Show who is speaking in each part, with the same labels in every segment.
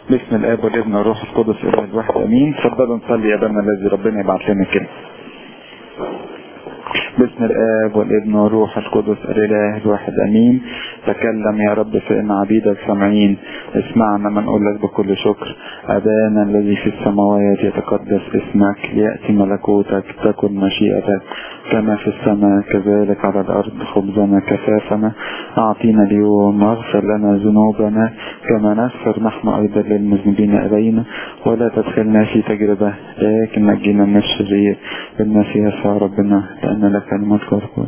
Speaker 1: باسم الاب والابن والروح القدس اله الواحد امين تفضلوا نصلي يا ابانا الذي ربنا يبعت لنا كده باسم الاب والابن والروح القدس الاله الواحد امين تكلم يا رب فان عبيدك سامعين اسمعنا ما نقول لك بكل شكر ابانا الذي في السماوات يتقدس اسمك لياتي ملكوتك تكن مشيئتك كما في السماء كذلك على الارض خبزنا كفافنا اعطينا اليوم واغفر لنا ذنوبنا كما نغفر نحن ايضا للمذنبين الينا ولا تدخلنا في تجربه لكن نجينا من الشرير بالمسيح يا ربنا لان لك الملك والقوه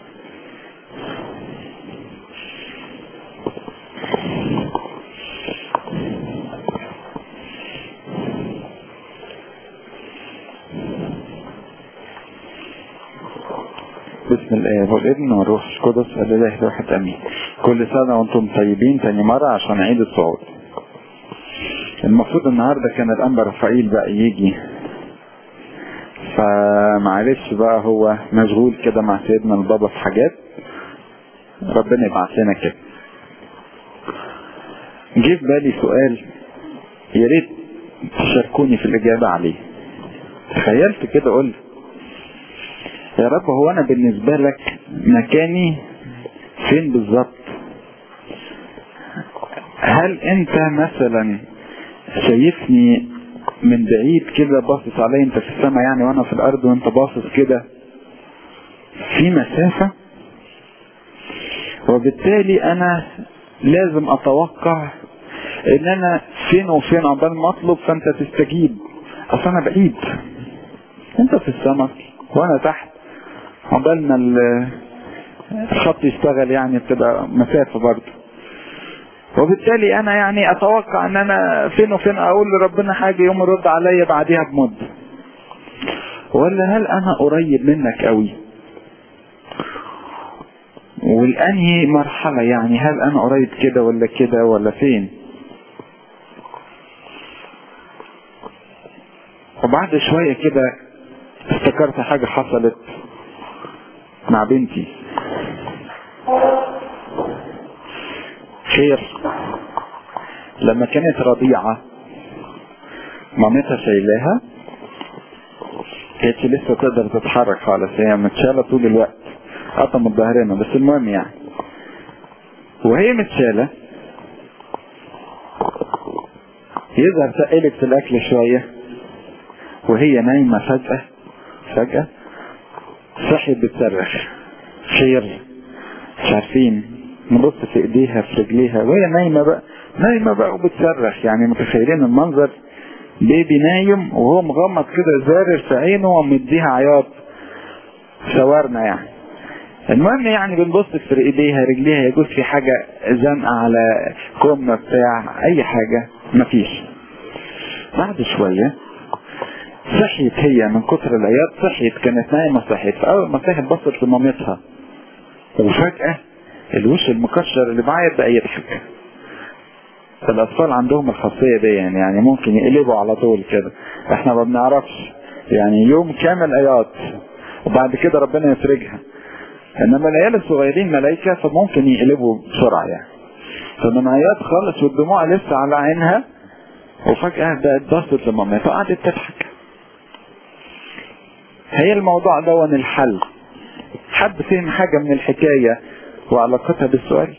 Speaker 1: بسم الله والابن والروح القدس الاله الواحد امين كل سنه وانتم طيبين تاني مره عشان عيد الصعود المفروض النهارده كان الانبا رفائيل بقى يجي فمعلش بقى هو مشغول كده مع سيدنا البابا في حاجات ربنا يبعت لنا كده جه في بالي سؤال يا ريت تشاركوني في الاجابه عليه تخيلت كده قلت يا رب هو انا بالنسبه لك مكاني فين بالظبط هل انت مثلا شايفني من بعيد كده باصص عليا انت في السماء يعني وانا في الارض وانت باصص كده في مسافه وبالتالي انا لازم اتوقع ان انا فين وفين عقبال ما اطلب فانت تستجيب اصل انا بعيد انت في السماء وانا تحت عقبال ما الخط يشتغل يعني بتبقى مسافه برضه وبالتالي انا يعني اتوقع ان انا فين وفين اقول لربنا حاجه يوم يرد عليا بعديها بمده ولا هل انا قريب منك قوي والانهي مرحله يعني هل انا قريب كده ولا كده ولا فين وبعد شويه كده افتكرت حاجه حصلت مع بنتي خير لما كانت رضيعة مامتها شايلاها كانتش لسه تقدر تتحرك خالص هي متشالة طول الوقت قطمت ظهرنا بس المهم يعني وهي متشالة يظهر تقلت في الأكل شوية وهي نايمة فجأة فجأة صحيت بتصرخ خير مش عارفين نبص في ايديها في رجليها وهي نايمة بقى نايمة بقى وبتصرخ يعني متخيلين المنظر بيبي نايم وهو مغمض كده زارر في عينه ومديها عياط شاورنا يعني المهم يعني بنبص في ايديها رجليها يجوز في حاجة زنقة على كم بتاع اي حاجة مفيش بعد شوية صحيت هي من كتر العياط صحيت كانت نايمة صحيت فأول ما صحيت بصت لمامتها وفجأة الوش المكشر اللي بعيط بقى يضحك الأطفال عندهم الخاصية دي يعني, يعني ممكن يقلبوا على طول كده احنا ما بنعرفش يعني يوم كامل عياط وبعد كده ربنا يفرجها انما العيال الصغيرين ملايكة فممكن يقلبوا بسرعة يعني فمن عياط خالص والدموع لسه على عينها وفجأة بقت بصت لمامتها وقعدت تضحك هي الموضوع ده الحل حد فهم حاجة من الحكاية وعلاقتها بالسؤال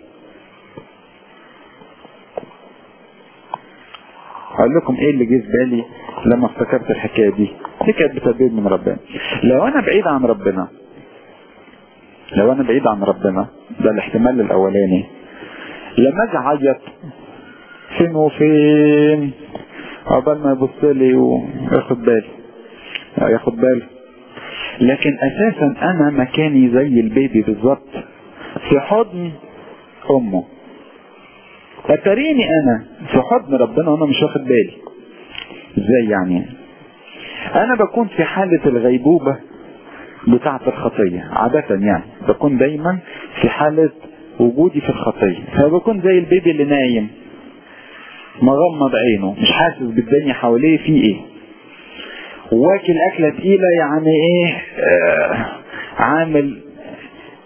Speaker 1: اقول لكم ايه اللي جه في بالي لما افتكرت الحكايه دي دي كانت بتدبير من ربنا لو انا بعيد عن ربنا لو انا بعيد عن ربنا ده الاحتمال الاولاني لما اجي اعيط فين وفين عقبال ما يبص لي وياخد بالي ياخد بالي لكن اساسا انا مكاني زي البيبي بالظبط في حضن امه اتريني انا في حضن ربنا وانا مش واخد بالي ازاي يعني انا بكون في حالة الغيبوبة بتاعة الخطية عادة يعني بكون دايما في حالة وجودي في الخطية فبكون زي البيبي اللي نايم مغمض عينه مش حاسس بالدنيا حواليه في ايه واكل اكلة تقيلة يعني ايه آه عامل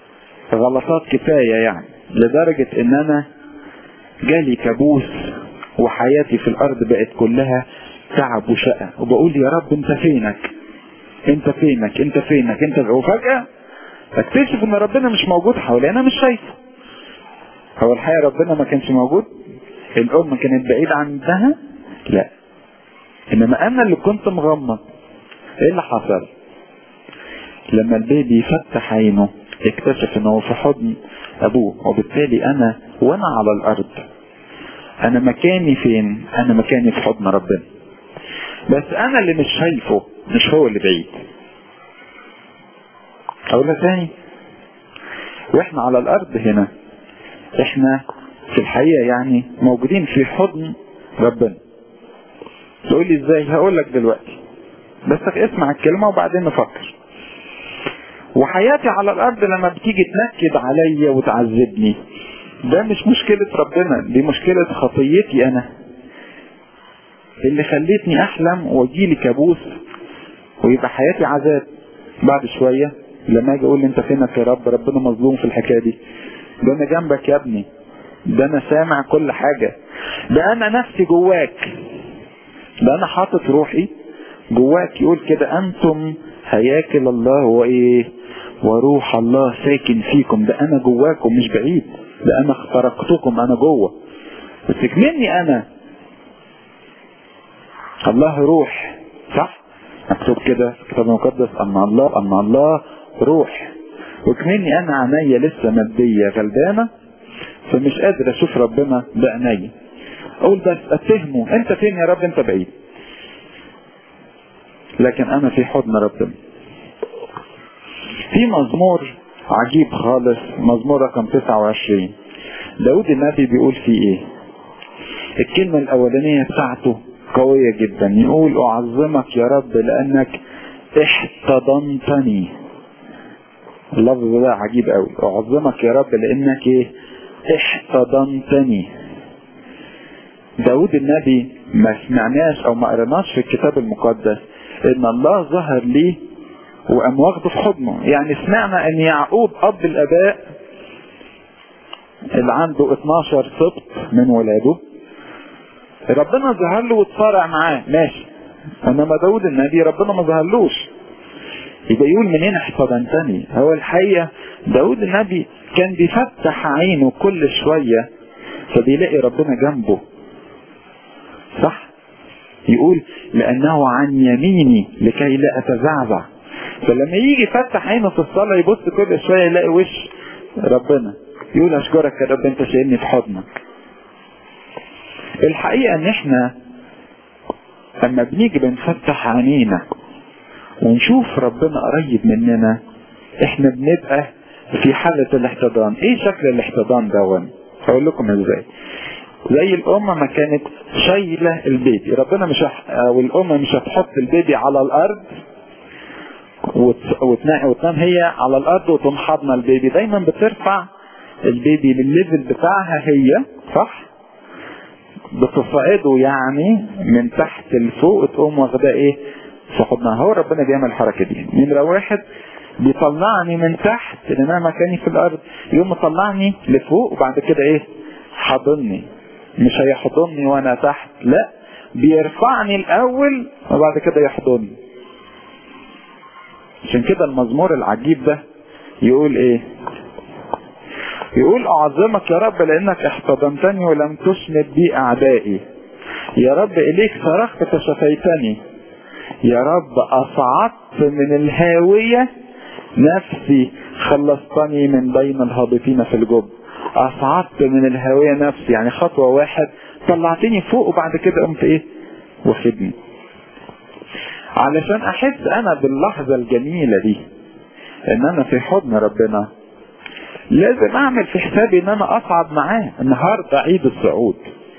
Speaker 1: غلطات كفاية يعني لدرجة ان انا جالي كابوس وحياتي في الارض بقت كلها تعب وشقة وبقول يا رب انت فينك انت فينك انت فينك انت وفجأة اكتشف ان ربنا مش موجود حوالي انا مش شايفه هو الحقيقة ربنا ما كانش موجود الام كانت بعيدة عن ابنها لا انما انا اللي كنت مغمض ايه اللي حصل لما البيبي يفتح عينه اكتشف انه في حضن ابوه وبالتالي انا وانا على الارض انا مكاني فين انا مكاني في حضن ربنا بس انا اللي مش شايفه مش هو اللي بعيد اقولها تاني واحنا على الارض هنا احنا في الحقيقة يعني موجودين في حضن ربنا تقول لي ازاي هقول لك دلوقتي بس اسمع الكلمة وبعدين نفكر وحياتي على الارض لما بتيجي تنكد عليا وتعذبني ده مش مشكلة ربنا دي مشكلة خطيتي انا اللي خلتني احلم واجيلي كابوس ويبقى حياتي عذاب بعد شوية لما اجي اقول لي انت فينك يا رب ربنا مظلوم في الحكاية دي ده انا جنبك يا ابني ده انا سامع كل حاجة ده انا نفسي جواك ده انا حاطط روحي جواك يقول كده انتم هياكل الله وايه وروح الله ساكن فيكم ده انا جواكم مش بعيد ده انا اخترقتكم انا جوه بس مني انا الله روح صح مكتوب كده في الكتاب المقدس ان الله ان الله روح وكمني انا عينيا لسه ماديه غلبانه فمش قادر اشوف ربنا بعينيا اقول بس اتهمه انت فين يا رب انت بعيد لكن انا في حضن ربنا في مزمور عجيب خالص مزمور رقم 29 داود النبي بيقول فيه ايه الكلمة الاولانية بتاعته قوية جدا يقول اعظمك يا رب لانك احتضنتني اللفظ ده عجيب قوي اعظمك يا رب لانك ايه احتضنتني داود النبي ما سمعناش او ما قرناش في الكتاب المقدس ان الله ظهر ليه وقام واخده في حضنه يعني سمعنا ان يعقوب اب الاباء اللي عنده 12 سبط من ولاده ربنا ظهر له واتصارع معاه ماشي انما داود النبي ربنا ما ظهرلوش يبقى يقول منين احتضنتني هو الحقيقة داود النبي كان بيفتح عينه كل شوية فبيلاقي ربنا جنبه صح يقول لأنه عن يميني لكي لا أتزعزع فلما يجي يفتح عينه في الصلاة يبص كل شوية يلاقي وش ربنا يقول أشكرك يا رب أنت شايلني في حضنك الحقيقة ان احنا لما بنيجي بنفتح عينينا ونشوف ربنا قريب مننا احنا بنبقى في حالة الاحتضان ايه شكل الاحتضان دون هقول لكم ازاي زي الام ما كانت شايلة البيبي ربنا مش هح... او الام مش هتحط البيبي على الارض وت... وتنام وتنام هي على الارض وتقوم حاضنه البيبي دايما بترفع البيبي للليفل بتاعها هي صح بتصعده يعني من تحت لفوق تقوم واخده ايه في حضنها هو ربنا بيعمل الحركه دي نمره واحد بيطلعني من تحت لان انا مكاني في الارض يقوم مطلعني لفوق وبعد كده ايه حاضني مش هيحضني وانا تحت لا بيرفعني الاول وبعد كده يحضني عشان كده المزمور العجيب ده يقول ايه يقول اعظمك يا رب لانك احتضنتني ولم تشمت بي اعدائي يا رب اليك صرخت فشفيتني يا رب اصعدت من الهاوية نفسي خلصتني من بين الهابطين في الجب اصعدت من الهاوية نفسي يعني خطوة واحد طلعتني فوق وبعد كده قمت ايه واخدني علشان احس انا باللحظة الجميلة دي ان انا في حضن ربنا لازم اعمل في حسابي ان انا اصعد معاه النهارده عيد الصعود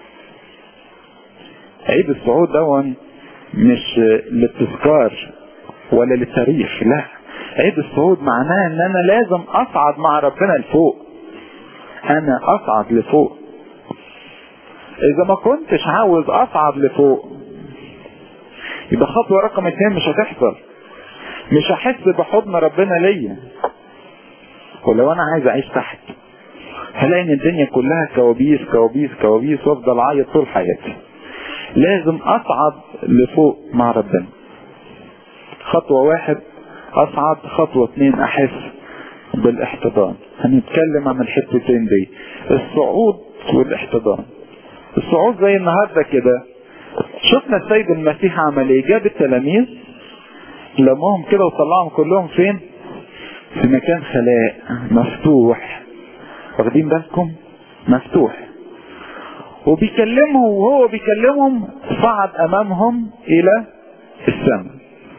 Speaker 1: عيد الصعود دون مش للتذكار ولا للتاريخ لا عيد الصعود معناه ان انا لازم اصعد مع ربنا لفوق انا اصعد لفوق اذا ما كنتش عاوز اصعد لفوق يبقى خطوة رقم اتنين مش هتحصل مش هحس بحضن ربنا ليا ولو انا عايز اعيش تحت هلاقي ان الدنيا كلها كوابيس كوابيس كوابيس وافضل اعيط طول حياتي لازم اصعد لفوق مع ربنا خطوة واحد اصعد خطوة اتنين احس بالاحتضان هنتكلم عن الحتتين دي الصعود والاحتضان الصعود زي النهارده كده شفنا السيد المسيح عمل ايه جاب التلاميذ لمهم كده وطلعهم كلهم فين في مكان خلاء مفتوح واخدين بالكم مفتوح وبيكلمهم وهو بيكلمهم صعد امامهم الى السماء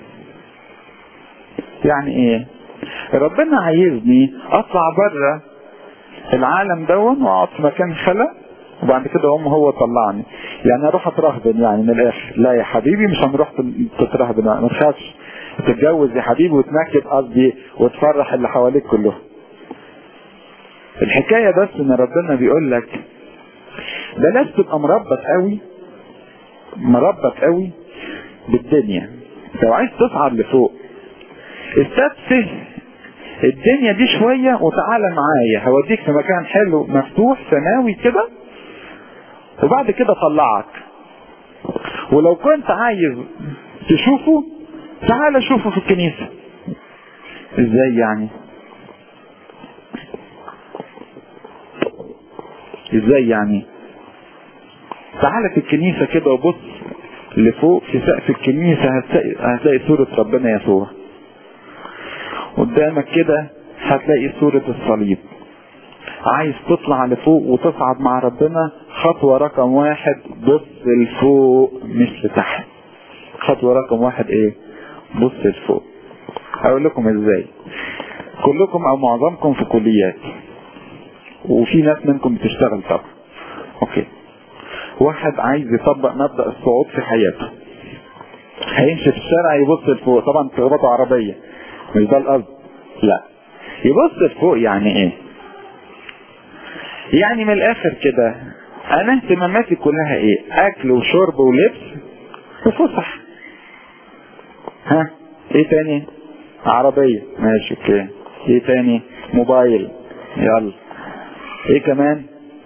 Speaker 1: يعني ايه ربنا عايزني اطلع بره العالم دون واقعد في مكان خلا وبعد كده هم هو طلعني يعني اروح اترهبن يعني من الاخر لا يا حبيبي مش هنروح تترهبن ما تخافش تتجوز يا حبيبي وتنكد قصدي وتفرح اللي حواليك كلهم الحكايه بس ان ربنا بيقول لك بلاش تبقى مربط قوي مربط قوي بالدنيا لو عايز تصعد لفوق استفسه الدنيا دي شوية وتعالى معايا هوديك في مكان حلو مفتوح سماوي كده وبعد كده طلعك ولو كنت عايز تشوفه تعالى شوفه في الكنيسة ازاي يعني ازاي يعني تعالى في الكنيسة كده وبص لفوق في سقف الكنيسة هتلاقي, هتلاقي صورة ربنا يسوع قدامك كده هتلاقي صورة الصليب عايز تطلع لفوق وتصعد مع ربنا خطوة رقم واحد بص لفوق مش لتحت خطوة رقم واحد ايه بص لفوق هقول لكم ازاي كلكم او معظمكم في كليات وفي ناس منكم بتشتغل طبعا اوكي واحد عايز يطبق مبدأ الصعود في حياته هيمشي في الشارع يبص لفوق طبعا تخبطه عربية مش ده القصد لا يبص لفوق يعني ايه يعني من الاخر كده انا اهتماماتي كلها ايه اكل وشرب ولبس وفسح ها ايه تاني عربية ماشي اوكي ايه تاني موبايل يلا ايه كمان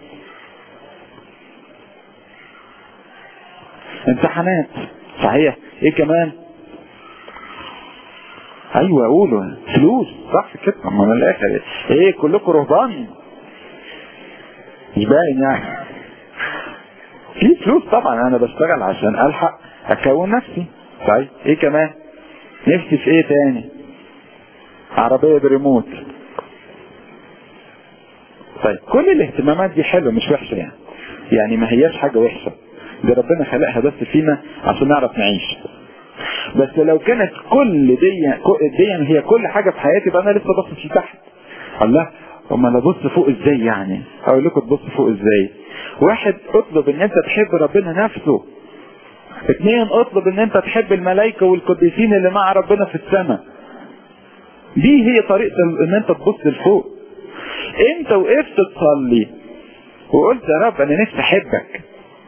Speaker 1: امتحانات صحيح ايه كمان ايوه قولوا فلوس صح كده من الاخر ايه كلكم رهبان مش باين يعني في فلوس طبعا انا بشتغل عشان الحق اكون نفسي طيب ايه كمان نفسي في ايه تاني عربية بريموت طيب كل الاهتمامات دي حلوه مش وحشه يعني يعني ما هياش حاجه وحشه ده ربنا خلقها بس فينا عشان نعرف نعيش بس لو كانت كل دي دي هي كل حاجه في حياتي يبقى انا لسه باصص لتحت الله امال ابص فوق ازاي يعني اقول لكم تبص فوق ازاي واحد اطلب ان انت تحب ربنا نفسه اثنين اطلب ان انت تحب الملائكه والقديسين اللي مع ربنا في السماء دي هي طريقه ان انت تبص لفوق انت وقفت تصلي وقلت يا رب انا نفسي احبك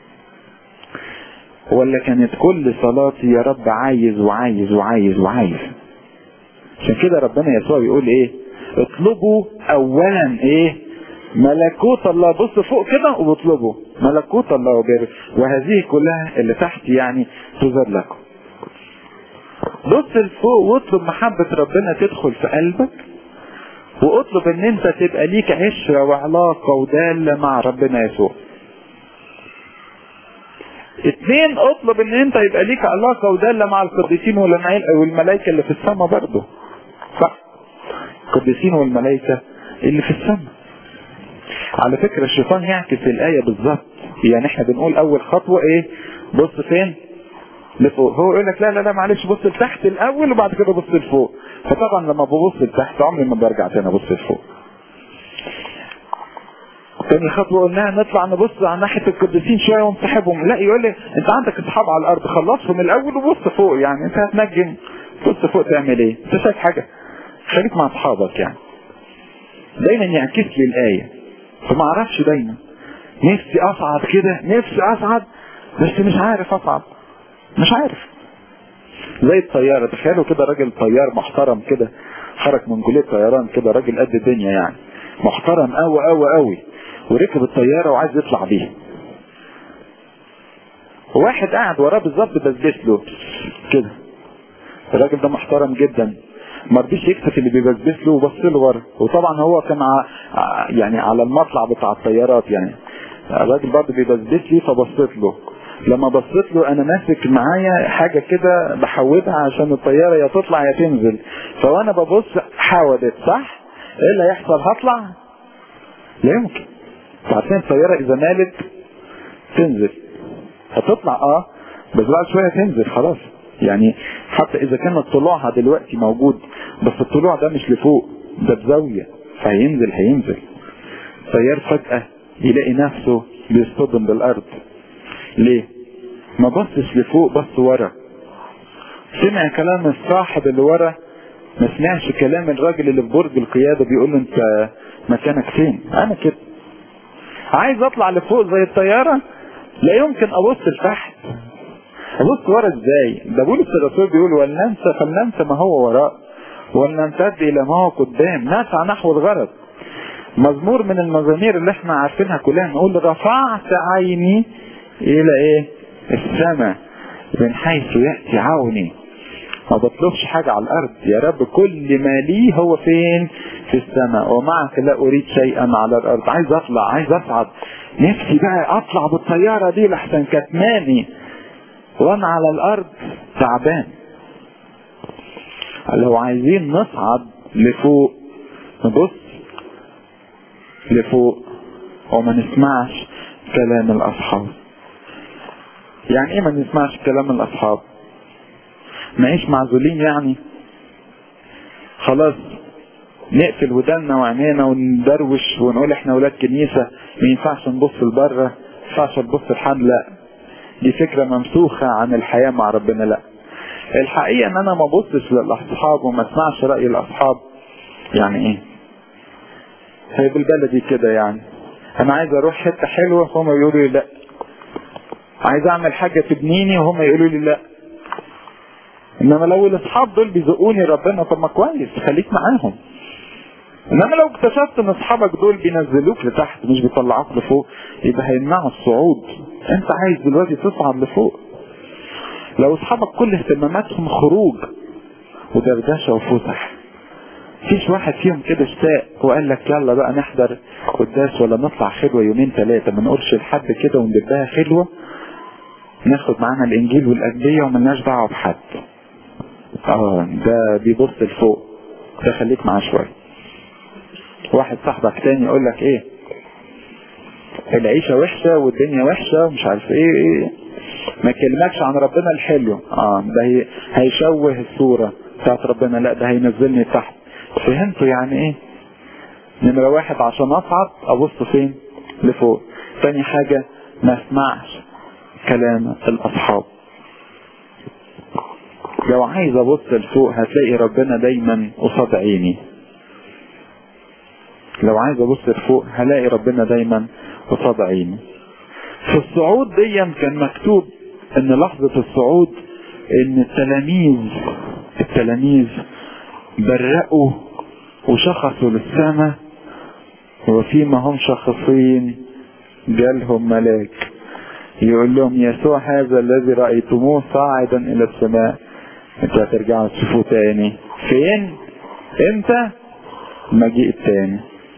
Speaker 1: ولا كانت كل صلاتي يا رب عايز وعايز وعايز وعايز عشان كده ربنا يسوع يقول ايه اطلبوا اولا ايه ملكوت الله بص فوق كده واطلبوا ملكوت الله وبره وهذه كلها اللي تحت يعني تزاد لكم بص لفوق واطلب محبة ربنا تدخل في قلبك واطلب ان انت تبقى ليك عشرة وعلاقة ودالة مع ربنا يسوع اتنين اطلب ان انت يبقى ليك علاقة ودالة مع القديسين والملائكة اللي في السماء برضه صح القديسين والملائكة اللي في السماء على فكرة الشيطان يعكس الآية بالظبط يعني احنا بنقول أول خطوة إيه بص فين لفوق هو يقول لك لا لا لا معلش بص لتحت الأول وبعد كده بص لفوق فطبعا لما ببص لتحت عمري ما برجع تاني أبص لفوق تاني خطوة قلناها نطلع نبص على ناحية القديسين شوية ونصاحبهم لا يقول لي انت عندك اصحاب على الارض خلصهم الاول وبص فوق يعني انت هتنجم بص فوق تعمل ايه انت شايف حاجة خليك مع اصحابك يعني دايما يعكس لي الآية فما اعرفش دايما نفسي اصعد كده نفسي اصعد بس مش عارف اصعد مش عارف زي الطيارة تخيلوا كده راجل طيار محترم كده خرج من كلية طيران كده راجل قد الدنيا يعني محترم قوي قوي قوي وركب الطيارة وعايز يطلع بيها واحد قاعد وراه بالظبط بسبس له كده الراجل ده محترم جدا ما رضيش يكتف اللي بيبسبس له وبص له ورا وطبعا هو كان ع... يعني على المطلع بتاع الطيارات يعني الراجل برضه بيبسبس لي فبصيت له لما بصيت له انا ماسك معايا حاجه كده بحودها عشان الطياره يا تطلع يا تنزل فوانا ببص حاودت صح؟ ايه اللي هيحصل هطلع؟ لا يمكن عارفين الطياره اذا مالت تنزل هتطلع اه بس بعد شويه تنزل خلاص يعني حتى اذا كان طلوعها دلوقتي موجود بس الطلوع ده مش لفوق ده بزاويه فهينزل هينزل طيار فجاه يلاقي نفسه بيصطدم بالارض ليه؟ ما بصش لفوق بص ورا سمع كلام الصاحب اللي ورا ما سمعش كلام الراجل اللي في برج القياده بيقول له انت مكانك فين؟ انا كده عايز اطلع لفوق زي الطياره لا يمكن ابص لتحت ابص ورا ازاي ده بولس الرسول بيقول ولننسى فلننسى ما هو وراء ولنمتد الى ما هو قدام نسعى نحو الغرض مزمور من المزامير اللي احنا عارفينها كلها نقول رفعت عيني الى ايه السماء من حيث ياتي عوني ما بطلبش حاجة على الأرض يا رب كل ما لي هو فين في السماء ومعك لا أريد شيئا على الأرض عايز أطلع عايز أصعد نفسي بقى أطلع بالطيارة دي لحسن كتماني وأنا على الأرض تعبان لو عايزين نصعد لفوق نبص لفوق وما نسمعش كلام الأصحاب يعني ايه ما نسمعش كلام الأصحاب نعيش معزولين يعني خلاص نقفل وداننا وعينينا وندروش ونقول احنا ولاد كنيسة ما ينفعش نبص لبره ما ينفعش نبص لحد لا دي فكرة ممسوخة عن الحياة مع ربنا لا الحقيقة ان انا ما بصش للاصحاب وما اسمعش رأي الاصحاب يعني ايه هي بالبلدي كده يعني انا عايز اروح حتة حلوة هم يقولوا لي لا عايز اعمل حاجة تبنيني وهم يقولوا لي لا انما لو الاصحاب دول بيزقوني ربنا طب ما كويس خليك معاهم انما لو اكتشفت ان اصحابك دول بينزلوك لتحت مش بيطلعوك لفوق يبقى هيمنعوا الصعود انت عايز دلوقتي تصعد لفوق لو اصحابك كل اهتماماتهم خروج ودردشه وفسح فيش واحد فيهم كده اشتاق وقال لك يلا بقى نحضر قداس ولا نطلع خلوه يومين ثلاثه ما نقولش لحد كده وندبها خلوه ناخد معانا الانجيل والاجبيه وملناش دعوه بحد اه ده بيبص لفوق ده خليك معاه شويه واحد صاحبك تاني يقول لك ايه العيشة وحشة والدنيا وحشة ومش عارف ايه, إيه. ما يكلمكش عن ربنا الحلو اه ده هي هيشوه الصورة بتاعت ربنا لا ده هينزلني تحت فهمتوا يعني ايه نمرة واحد عشان اصعد ابص فين لفوق تاني حاجة ما اسمعش كلام الاصحاب لو عايز ابص لفوق هتلاقي ربنا دايما قصاد عيني لو عايز ابص لفوق هلاقي ربنا دايما قصاد عيني في الصعود دي كان مكتوب ان لحظة الصعود ان التلاميذ التلاميذ برقوا وشخصوا للسماء وفيما هم شخصين جالهم ملاك يقول لهم يسوع هذا الذي رأيتموه صاعدا الى السماء انتوا هترجعوا تشوفوه تاني فين امتى مجيء التاني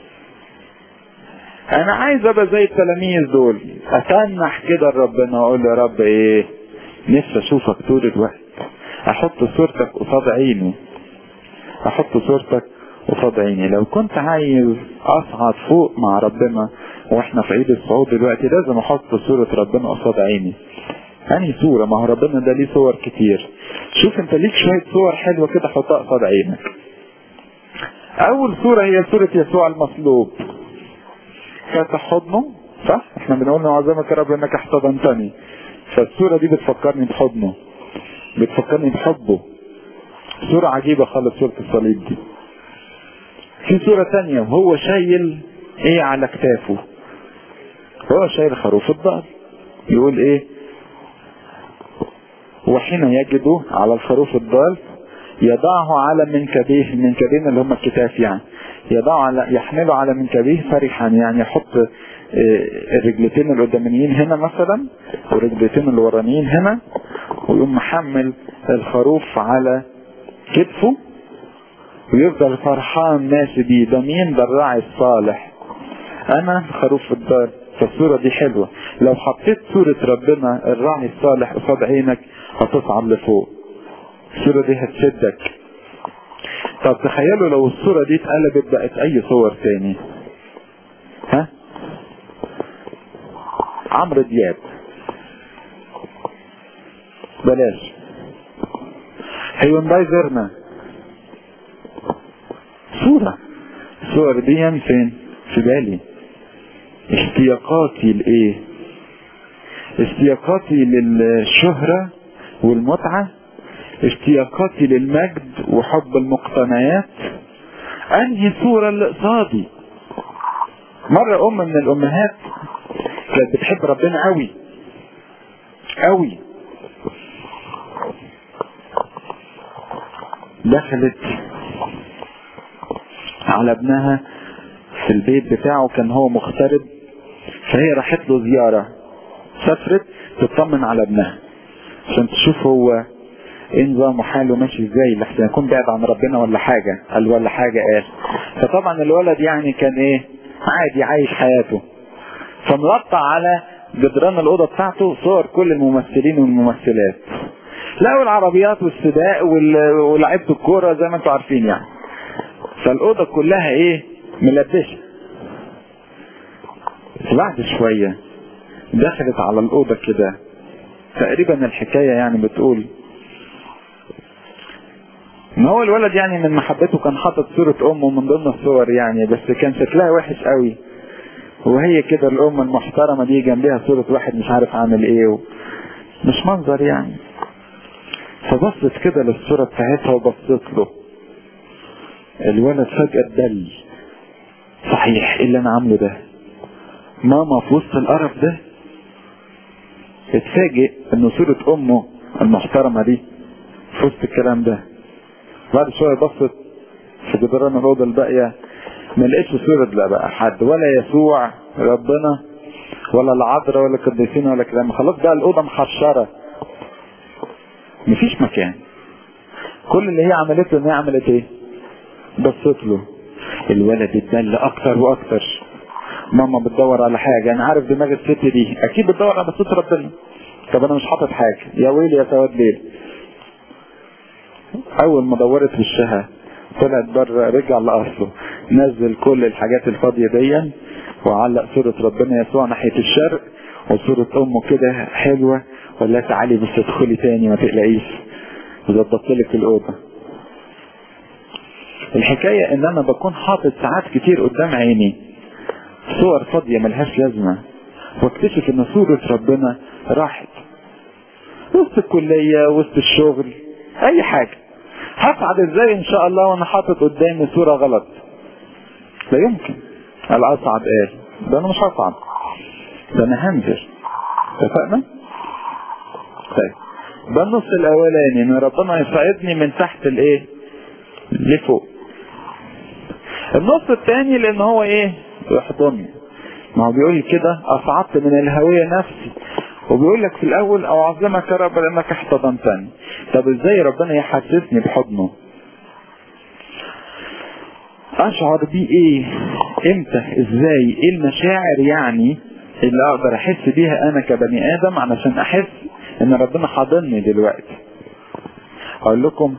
Speaker 1: انا عايز ابقى زي التلاميذ دول اتنح كده لربنا واقول له يا رب ايه نفسي اشوفك طول الوقت احط صورتك قصاد عيني احط صورتك قصاد عيني لو كنت عايز اصعد فوق مع ربنا واحنا في عيد الصعود دلوقتي لازم احط صورة ربنا قصاد عيني انهي صورة ما هو ربنا ده ليه صور كتير شوف انت ليك شوية صور حلوة كده حطها قصاد عينك اول صورة هي صورة يسوع المصلوب فاتح حضنه صح احنا بنقول له عظمك يا رب انك احتضنتني فالصورة دي بتفكرني بحضنه بتفكرني بحبه صورة عجيبة خالص صورة الصليب دي في صورة تانية وهو شايل ايه على كتافه هو شايل خروف الضال يقول ايه وحين يجد على الخروف الضال يضعه على منكبيه المنكبين اللي هم الكتاف يعني يضعه على يحمله على منكبيه فرحا يعني يحط الرجلتين القدامانيين هنا مثلا والرجلتين الورانيين هنا ويقوم محمل الخروف على كتفه ويفضل فرحان ماشي بيه ده مين ده الراعي الصالح انا خروف في الدار فالصورة دي حلوة لو حطيت صورة ربنا الراعي الصالح قصاد عينك هتصعد لفوق الصورة دي هتشدك طب تخيلوا لو الصورة دي اتقلبت بقت اي صور تاني ها عمرو دياب بلاش هيونداي فيرنا صورة الصور دي فين في بالي اشتياقاتي لايه اشتياقاتي للشهرة والمتعة اشتياقاتي للمجد وحب المقتنيات انهي صورة اللي قصادي مرة ام من الامهات كانت بتحب ربنا قوي قوي دخلت على ابنها في البيت بتاعه كان هو مغترب فهي راحت له زيارة سافرت تطمن على ابنها عشان تشوف هو ايه نظامه حاله ماشي ازاي لحسن يكون بعد عن ربنا ولا حاجة قال ولا حاجة قال فطبعا الولد يعني كان ايه عادي عايش حياته فملطع على جدران الأوضة بتاعته صور كل الممثلين والممثلات لا والعربيات والسباق ولعيبة الكورة زي ما انتم عارفين يعني فالأوضة كلها ايه ملبشة بعد شوية دخلت على الأوضة كده تقريبا الحكاية يعني بتقول ما هو الولد يعني من محبته كان حاطط صورة أمه من ضمن الصور يعني بس كان شكلها وحش قوي وهي كده الأم المحترمة دي جنبها صورة واحد مش عارف عامل ايه و... مش منظر يعني فبصت كده للصورة بتاعتها وبصت له الولد فجأة اتدل صحيح ايه اللي انا عامله ده ماما في وسط القرف ده اتفاجئ ان صورة امه المحترمة دي في وسط الكلام ده بعد شوية بصت في جدران الأوضة الباقية ما لقيتش صورة لا بقى حد ولا يسوع ربنا ولا العذراء ولا القديسين ولا كلام خلاص بقى الأوضة محشرة مفيش مكان كل اللي هي عملته ان هي عملت ايه بصت له الولد اتدل اكتر واكتر ماما بتدور على حاجة انا عارف دماغ الست دي اكيد بتدور على صوت ربنا طب انا مش حاطط حاجة يا ويلي يا سواد ليل اول ما دورت في وشها طلعت بره رجع لاصله نزل كل الحاجات الفاضية دي وعلق صورة ربنا يسوع ناحية الشرق وصورة امه كده حلوة ولا تعالي بس ادخلي تاني ما تقلقيش ظبطت لك الاوضه الحكاية ان انا بكون حاطط ساعات كتير قدام عيني صور فاضية ملهاش لازمة واكتشف ان صورة ربنا راحت وسط الكلية وسط الشغل اي حاجة هصعد ازاي ان شاء الله وانا حاطط قدامي صورة غلط لا يمكن الاصعد قال ده انا مش هصعد ده انا هنزل اتفقنا طيب ده النص الاولاني ان ربنا يساعدني من تحت الايه لفوق النص الثاني لان هو ايه يحضني ما هو بيقول كده اصعدت من الهوية نفسي وبيقول لك في الاول اعظمك يا رب لانك احتضنتني طب ازاي ربنا يحسسني بحضنه اشعر بيه ايه امتى ازاي ايه المشاعر يعني اللي اقدر احس بيها انا كبني ادم علشان احس ان ربنا حاضني دلوقتي اقول لكم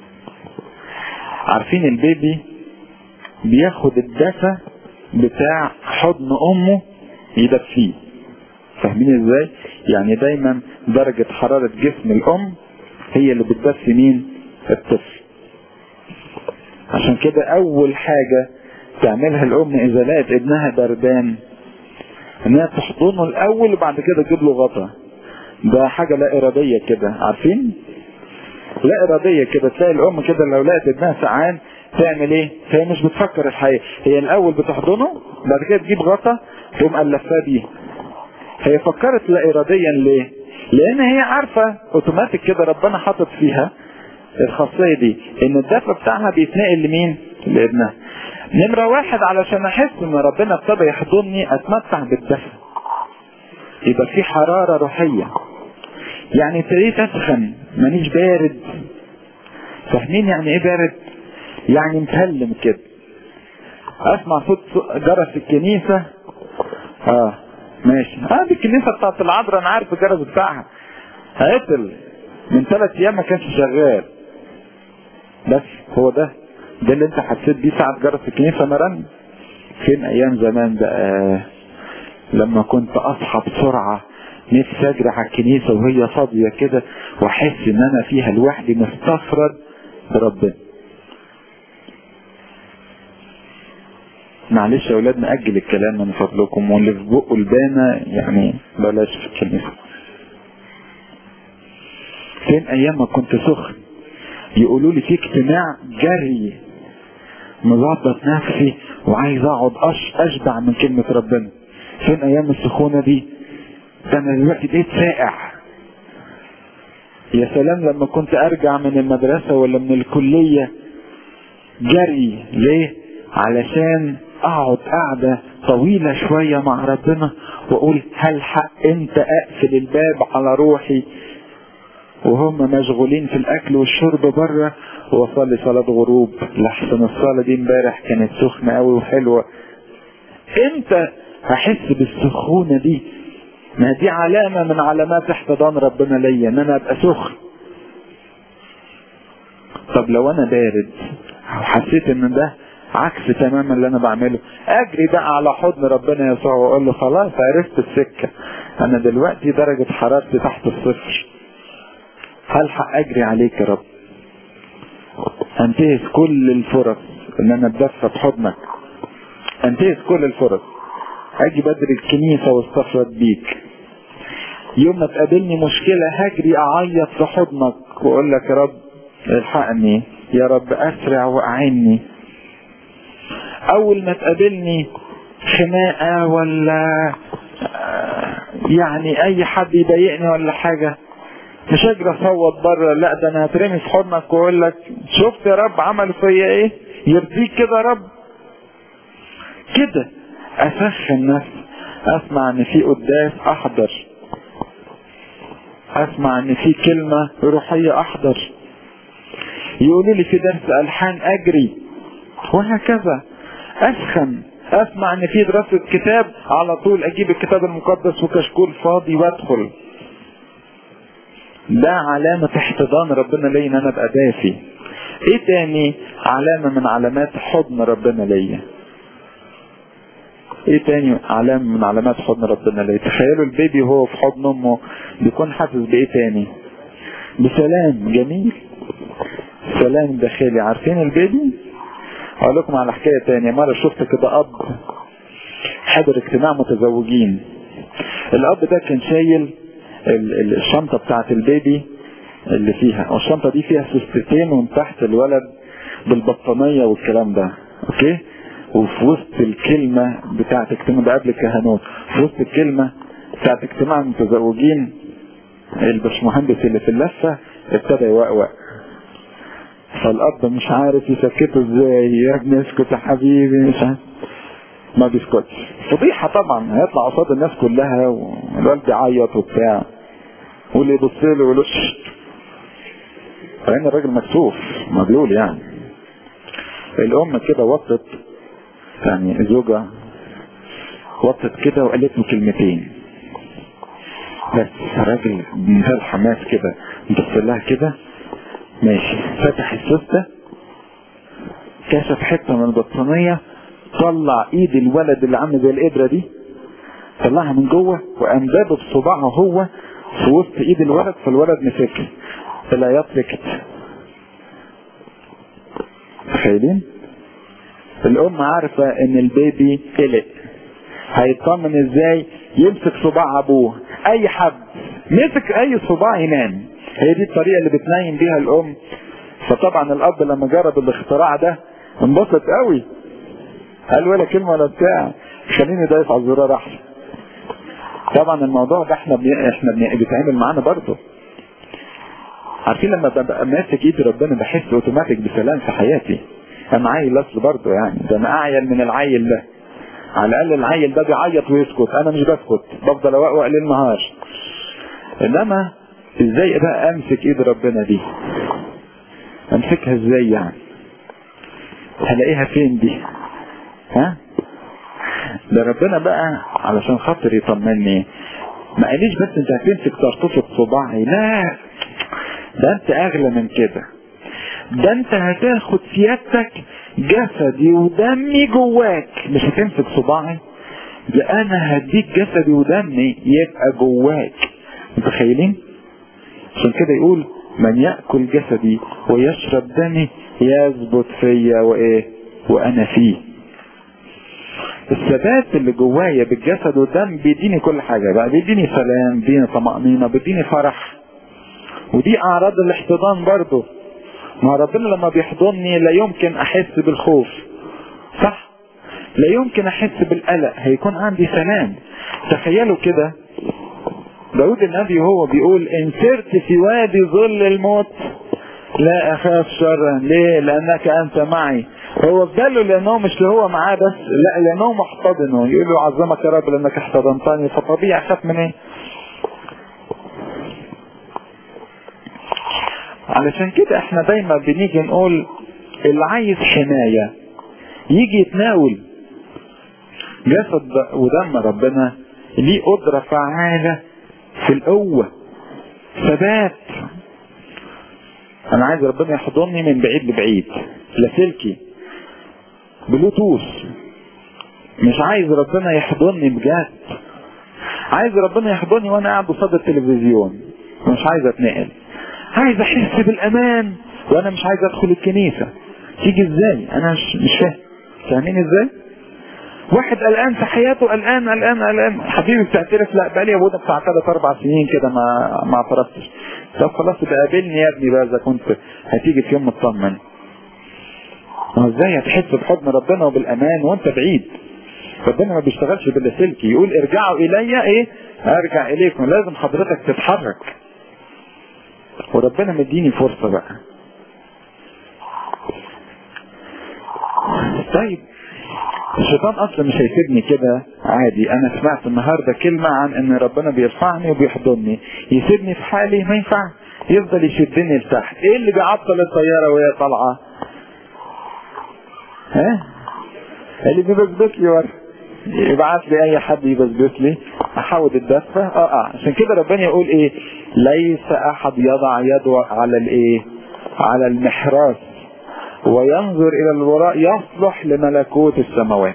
Speaker 1: عارفين البيبي بياخد الدفى بتاع حضن امه يدفيه فاهمين ازاي يعني دايما درجة حرارة جسم الام هي اللي بتدفي مين الطفل عشان كده اول حاجة تعملها الام اذا لقت ابنها بردان انها تحضنه الاول وبعد كده تجيب له غطا ده حاجة لا ارادية كده عارفين لا ارادية كده تلاقي الام كده لو لقت ابنها سعان تعمل ايه هي مش بتفكر الحقيقة هي الاول بتحضنه بعد كده تجيب غطا تقوم الفاه بيه هي فكرت لا اراديا ليه لان هي عارفة اوتوماتيك كده ربنا حاطط فيها الخاصية دي ان الدفع بتاعها بيتنقل لمين لابنها نمرة واحد علشان احس ان ربنا ابتدى يحضني اتمتع بالدفء يبقى في حرارة روحية يعني ابتديت اسخن مانيش بارد فاهمين يعني ايه بارد يعني متهلم كده اسمع صوت جرس الكنيسة اه ماشي اه دي الكنيسة بتاعت العذراء انا عارف الجرس بتاعها هيقتل من ثلاث ايام ما كانش شغال بس هو ده ده اللي انت حسيت بيه ساعة جرس الكنيسة مرن فين ايام زمان بقى لما كنت اصحى بسرعة نفسي اجري على الكنيسة وهي فاضية كده واحس ان انا فيها لوحدي مستفرد بربنا معلش يا اولاد نأجل الكلام من فضلكم واللي في بقه البانة يعني بلاش في الكنيسة فين ايام ما كنت سخن يقولوا لي في اجتماع جري مظبط نفسي وعايز اقعد أش اشبع من كلمة ربنا فين ايام السخونة دي ده انا دلوقتي بقيت ساقع يا سلام لما كنت ارجع من المدرسة ولا من الكلية جري ليه علشان اقعد قعدة طويلة شوية مع ربنا واقول هل حق انت اقفل الباب على روحي وهم مشغولين في الاكل والشرب بره واصلي صلاة غروب لحسن الصلاة دي امبارح كانت سخنة قوي وحلوة امتى هحس بالسخونة دي ما دي علامة من علامات احتضان ربنا ليا ان انا ابقى سخن طب لو انا بارد وحسيت ان ده عكس تماما اللي انا بعمله اجري بقى على حضن ربنا يسوع واقول له خلاص عرفت السكة انا دلوقتي درجة حرارتي تحت الصفر هل حق اجري عليك يا رب انتهز كل الفرص ان انا اتدفى في حضنك انتهز كل الفرص اجي بدري الكنيسة واستفرد بيك يوم ما تقابلني مشكلة هجري اعيط في حضنك واقول لك يا رب الحقني يا رب اسرع واعني اول ما تقابلني خناقة ولا يعني اي حد يضايقني ولا حاجة مش اجري اصوت بره لا ده انا هترمي في حضنك واقول لك شفت يا رب عمل فيا ايه يرضيك كده يا رب كده اسخن نفسي اسمع ان في قداس احضر اسمع ان في كلمة روحية احضر يقولوا لي في درس الحان اجري وهكذا اسخن اسمع ان في دراسة كتاب على طول اجيب الكتاب المقدس وكشكول فاضي وادخل ده علامة احتضان ربنا ليا ان انا ابقى دافي ايه تاني علامة من علامات حضن ربنا ليا ايه تاني علامة من علامات حضن ربنا ليا تخيلوا البيبي وهو في حضن امه بيكون حاسس بايه تاني بسلام جميل سلام داخلي عارفين البيبي اقول لكم على حكاية تانية مرة شفت كده اب حضر اجتماع متزوجين الاب ده كان شايل الشنطة بتاعت البيبي اللي فيها والشنطة دي فيها سوستتين ومن تحت الولد بالبطانية والكلام ده اوكي وفي وسط الكلمة بتاعت اجتماع ده قبل الكهنوت في وسط الكلمة بتاعت اجتماع المتزوجين البشمهندس اللي في اللفة ابتدى يوقوق فالاب مش عارف يسكته ازاي يا ابني اسكت يا حبيبي مش عارف ما بيسكتش فضيحة طبعا هيطلع قصاد الناس كلها والوالد يعيط وبتاع واللي يبص له يقول له فهنا الراجل مكسوف مبلول يعني الام كده وطت يعني زوجة وطت كده وقالت له كلمتين بس الراجل بمنتهى الحماس كده بص لها كده ماشي فتح السوستة كشف حتة من البطانية طلع ايد الولد اللي عامل زي القدرة دي طلعها من جوه وقام داب بصباعه هو في وسط ايد الولد فالولد مسك العياط سكت تخيلين الام عارفة ان البيبي قلق هيطمن ازاي يمسك صباع ابوه اي حد مسك اي صباع ينام هي دي الطريقة اللي بتنيم بيها الام فطبعا الاب لما جرب الاختراع ده انبسط قوي قال ولا كلمة ولا بتاع خليني دايس على الزرار احسن طبعا الموضوع ده احنا بي... احنا بي... بيتعمل معانا برضه عارفين لما ببقى ماسك ايد ربنا بحس اوتوماتيك بسلام في حياتي انا عيل اصل برضه يعني ده انا اعيل من العيل ده على الاقل العيل ده بيعيط ويسكت انا مش بسكت بفضل اوقوق ليل نهار انما ازاي بقى امسك ايد ربنا دي امسكها ازاي يعني هلاقيها فين دي ها ده ربنا بقى علشان خاطر يطمني ما قاليش بس انت هتمسك طرطوفة صباعي لا ده انت اغلى من كده ده انت هتاخد سيادتك جسدي ودمي جواك مش هتمسك صباعي ده انا هديك جسدي ودمي يبقى جواك متخيلين عشان كده يقول من يأكل جسدي ويشرب دمي يثبت فيا وايه وانا فيه الثبات اللي جوايا بالجسد والدم بيديني كل حاجة بقى بيديني سلام بيديني طمأنينة بيديني فرح ودي اعراض الاحتضان برضه ما ربنا لما بيحضني لا يمكن احس بالخوف صح لا يمكن احس بالقلق هيكون عندي سلام تخيلوا كده داود النبي هو بيقول ان سرت في وادي ظل الموت لا اخاف شرا ليه لانك انت معي هو في باله لانه مش هو معاه بس لا لانه محتضنه يقول له عظمك يا رب لانك احتضنتني فطبيعي اخاف من ايه علشان كده احنا دايما بنيجي نقول اللي عايز حماية يجي يتناول جسد ودم ربنا ليه قدرة فعالة في القوة ثبات انا عايز ربنا يحضني من بعيد لبعيد لاسلكي بلوتوث مش عايز ربنا يحضني بجد عايز ربنا يحضني وانا قاعد قصاد التلفزيون مش عايز اتنقل عايز احس بالامان وانا مش عايز ادخل الكنيسة تيجي ازاي انا مش مش فاهم فاهمين ازاي واحد قلقان في حياته قلقان قلقان قلقان حبيبي بتعترف لا بقالي يا ابونا بتاع ثلاث اربع سنين كده ما ما اعترفتش طب خلاص يبقى قابلني يا ابني بقى اذا كنت هتيجي في يوم مطمن ما ازاي هتحس بحضن ربنا وبالامان وانت بعيد ربنا ما بيشتغلش باللاسلكي يقول ارجعوا الي ايه ارجع اليكم لازم حضرتك تتحرك وربنا مديني فرصة بقى طيب الشيطان اصلا مش هيسيبني كده عادي انا سمعت النهاردة كلمة عن ان ربنا بيرفعني وبيحضني يسيبني في حالي ما ينفع يفضل يشدني لتحت ايه اللي بيعطل الطيارة وهي طالعة ها اللي بيبزبز لي ورا يبعت لي اي حد يبزبز لي احاول الدفة اه اه عشان كده ربنا يقول ايه ليس احد يضع يده على الايه على المحراث وينظر الى الوراء يصلح لملكوت السماوات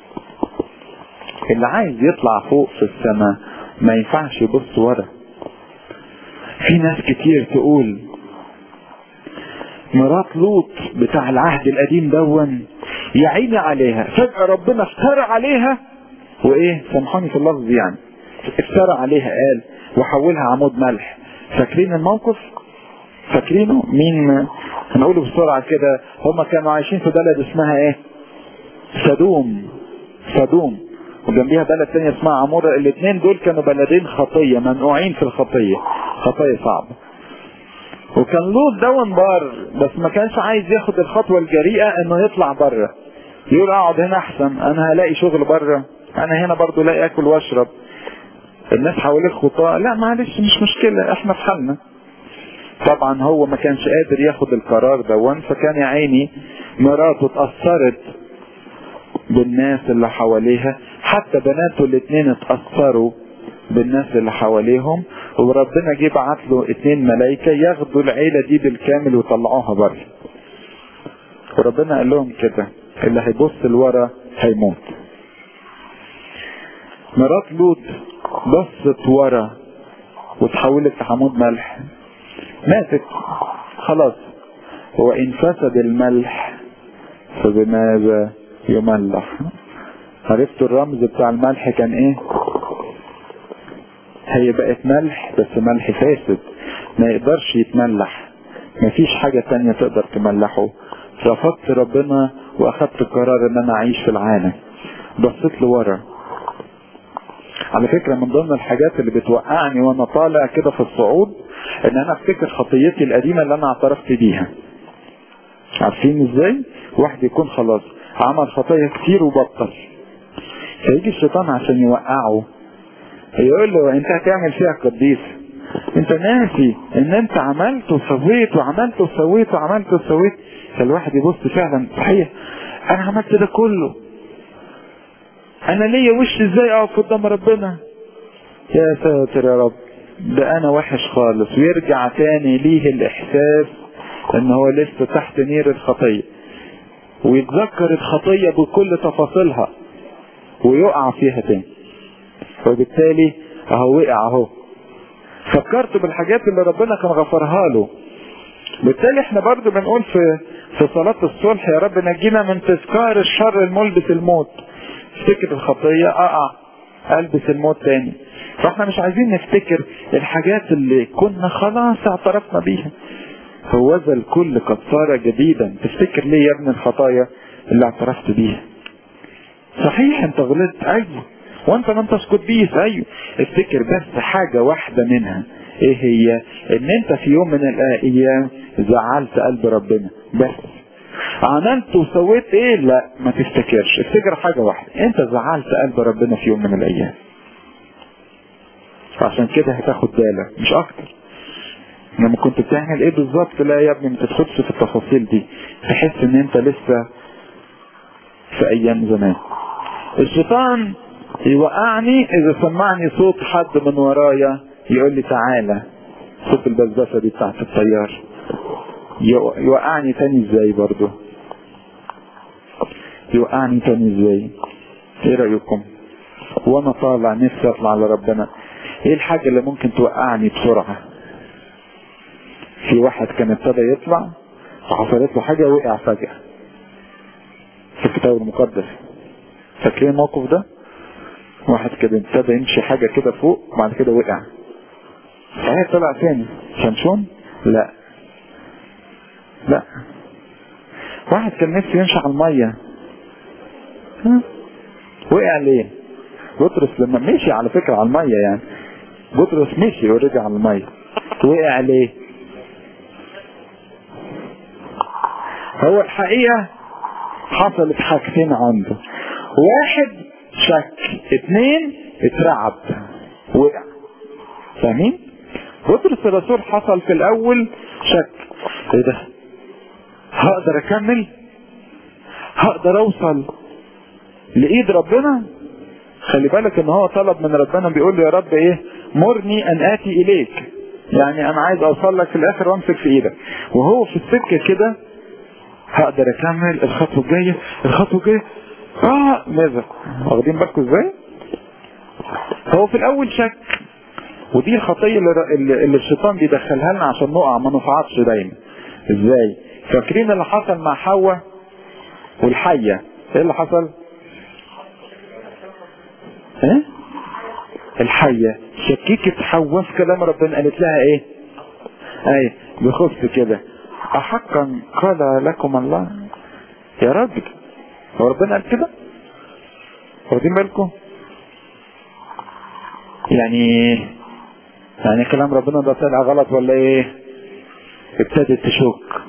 Speaker 1: اللي عايز يطلع فوق في السماء ما ينفعش يبص ورا في ناس كتير تقول مرات لوط بتاع العهد القديم دون يا عيني عليها فجأة ربنا افترى عليها وايه سامحوني في اللفظ يعني افترى عليها قال وحولها عمود ملح فاكرين الموقف فاكرينه مين هنقوله بسرعة كده هم كانوا عايشين في بلد اسمها ايه سدوم سدوم وجنبيها بلد تانية اسمها عمورة الاثنين دول كانوا بلدين خطية منقوعين في الخطية خطية صعبة وكان لوط دون بار بس ما كانش عايز ياخد الخطوة الجريئة انه يطلع بره يقول اقعد هنا احسن انا هلاقي شغل بره انا هنا برضو لاقي اكل واشرب الناس حواليه خطاة لا معلش مش مشكلة احنا في حالنا طبعا هو ما كانش قادر ياخد القرار دون فكان يا عيني مراته اتأثرت بالناس اللي حواليها حتى بناته الاثنين اتأثروا بالناس اللي حواليهم وربنا جه بعت له اتنين ملايكة ياخدوا العيلة دي بالكامل ويطلعوها بره وربنا قال لهم كده اللي هيبص لورا هيموت مرات لوط بصت ورا وتحولت لحمود ملح ماتت خلاص وإن فسد الملح فبماذا يملح عرفتوا الرمز بتاع الملح كان ايه هي بقت ملح بس ملح فاسد ما يقدرش يتملح مفيش حاجة تانية تقدر تملحه رفضت ربنا واخدت قرار ان انا اعيش في العالم بصيت لورا على فكرة من ضمن الحاجات اللي بتوقعني وانا طالع كده في الصعود ان انا افتكر خطيتي القديمة اللي انا اعترفت بيها عارفين ازاي واحد يكون خلاص عمل خطايا كتير وبطل فيجي الشيطان عشان يوقعه يقول له انت هتعمل فيها قديس انت ناسي ان انت عملت وسويت وعملت وسويت وعملت وسويت فالواحد يبص فعلا صحيح انا عملت ده كله انا ليا وش ازاي اقف قدام ربنا يا ساتر يا رب ده انا وحش خالص ويرجع تاني ليه الاحساس ان هو لسه تحت نير الخطية ويتذكر الخطية بكل تفاصيلها ويقع فيها تاني وبالتالي اهو وقع اهو فكرت بالحاجات اللي ربنا كان غفرها له بالتالي احنا برضو بنقول في في صلاة الصلح يا رب نجينا من تذكار الشر الملبس الموت افتكر الخطية اقع البس الموت تاني فاحنا مش عايزين نفتكر الحاجات اللي كنا خلاص اعترفنا بيها هو ذا الكل قد صار جديدا تفتكر ليه يا ابن الخطايا اللي اعترفت بيها صحيح انت غلطت ايوه وانت لم تسقط بيس ايوه افتكر بس حاجة واحدة منها ايه هي ان انت في يوم من الايام زعلت قلب ربنا بس عملت وسويت ايه لا ما تفتكرش افتكر حاجة واحدة انت زعلت قلب ربنا في يوم من الايام عشان كده هتاخد بالك مش اكتر لما كنت بتعمل ايه بالظبط لا يا ابني ما تدخلش في التفاصيل دي تحس ان انت لسه في ايام زمان الشيطان يوقعني اذا سمعني صوت حد من ورايا يقول لي تعالى صوت البزبسه دي بتاعت الطيار يوقعني تاني ازاي برضو يوقعني تاني ازاي ايه رايكم وانا طالع نفسي اطلع لربنا ايه الحاجة اللي ممكن توقعني بسرعة في واحد كان ابتدى يطلع وحصلت له حاجة وقع فجأة في الكتاب المقدس فاكرين الموقف ده واحد كده ابتدى يمشي حاجة كده فوق وبعد كده وقع صحيح طلع تاني شمشون لا لا واحد كان نفسه يمشي على المية ها؟ وقع ليه بطرس لما مشي على فكرة على المية يعني بطرس مشي ورجع على المية وقع ليه هو الحقيقة حصلت حاجتين عنده واحد شك اتنين اترعب وقع فاهمين بطرس الرسول حصل في الاول شك ايه ده هقدر اكمل هقدر اوصل لايد ربنا خلي بالك ان هو طلب من ربنا بيقول له يا رب ايه مرني ان اتي اليك يعني انا عايز اوصل لك في الاخر وامسك في ايدك وهو في السكه كده هقدر اكمل الخطوه الجايه الخطوه الجايه اه ماذا واخدين بالكم ازاي هو في الاول شك ودي الخطيه اللي, اللي الشيطان بيدخلها لنا عشان نقع ما نصعدش دايما ازاي فاكرين اللي حصل مع حواء والحيه ايه اللي حصل ايه الحية شككت حواء في كلام ربنا قالت لها ايه ايه بخبث كده احقا قال لكم الله يا راجل هو ربنا قال كده واخدين بالكم يعني يعني كلام ربنا ده طلع غلط ولا ايه ابتدت تشك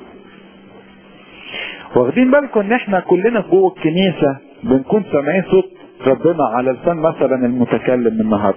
Speaker 1: واخدين بالكم ان احنا كلنا جوه الكنيسه بنكون سامعين صوت ربنا على لسان مثلا المتكلم النهارده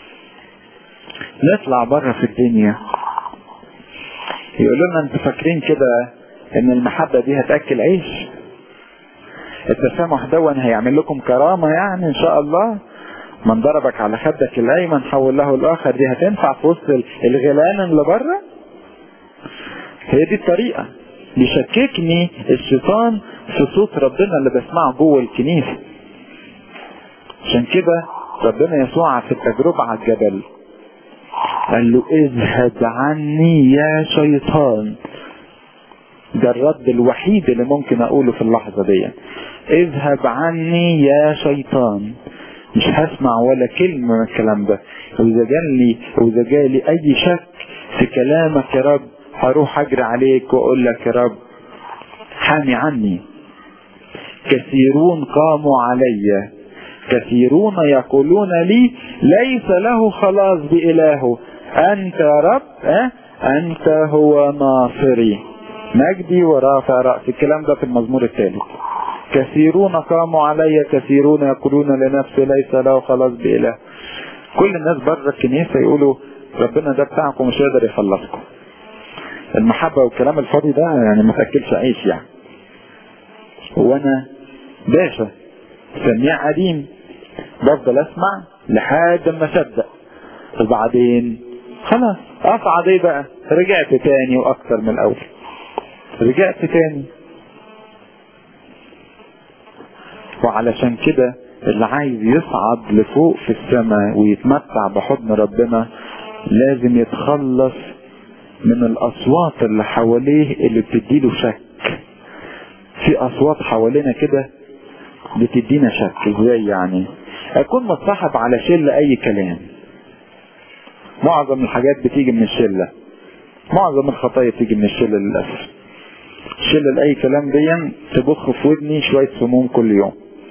Speaker 1: نطلع بره في الدنيا يقول لنا انتوا فاكرين كده ان المحبه دي هتاكل عيش التسامح دون هيعمل لكم كرامه يعني ان شاء الله من ضربك على خدك الايمن حول له الاخر دي هتنفع في وسط الغلان اللي بره هي دي الطريقه يشككني الشيطان في صوت ربنا اللي بسمعه جوه الكنيسه عشان كده ربنا يسوع في التجربة على الجبل قال له اذهب عني يا شيطان ده الرد الوحيد اللي ممكن اقوله في اللحظة دي اذهب عني يا شيطان مش هسمع ولا كلمة من الكلام ده واذا جالي واذا جالي اي شك في كلامك يا رب هروح اجري عليك واقول لك يا رب حامي عني كثيرون قاموا علي كثيرون يقولون لي ليس له خلاص بإلهه أنت يا رب أه؟ أنت هو ناصري مجدي ورافع رأسي الكلام ده في المزمور الثالث كثيرون قاموا علي كثيرون يقولون لنفسي ليس له خلاص بإله كل الناس بره الكنيسة يقولوا ربنا ده بتاعكم مش هيقدر يخلصكم المحبة والكلام الفاضي ده يعني ما تأكلش عيش يعني وانا باشا سميع قديم بفضل اسمع لحد ما اصدق وبعدين خلاص اصعد ايه بقى رجعت تاني واكتر من الاول رجعت تاني وعلشان كده اللي عايز يصعد لفوق في السماء ويتمتع بحضن ربنا لازم يتخلص من الاصوات اللي حواليه اللي بتديله شك في اصوات حوالينا كده بتدينا شك ازاي يعني اكون متصاحب على شله اي كلام معظم الحاجات بتيجي من الشله معظم الخطايا بتيجي من الشله للاسف الشله لاي كلام دي تبخ في ودني شويه سموم كل يوم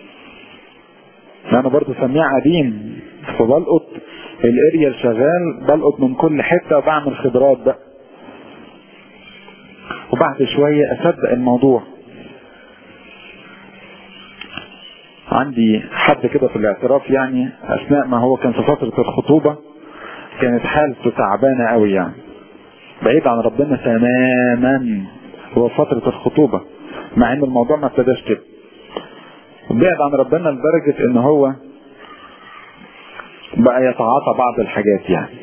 Speaker 1: انا برضه سميع قديم فبلقط الاريال شغال بلقط من كل حته وبعمل خبرات بقى وبعد شويه اصدق الموضوع عندي حد كده في الاعتراف يعني اثناء ما هو كان في فتره الخطوبه كانت حالته تعبانه قوي يعني بعيد عن ربنا تماما هو فتره الخطوبه مع ان الموضوع ما ابتداش كده بعد عن ربنا لدرجه ان هو بقى يتعاطى بعض الحاجات يعني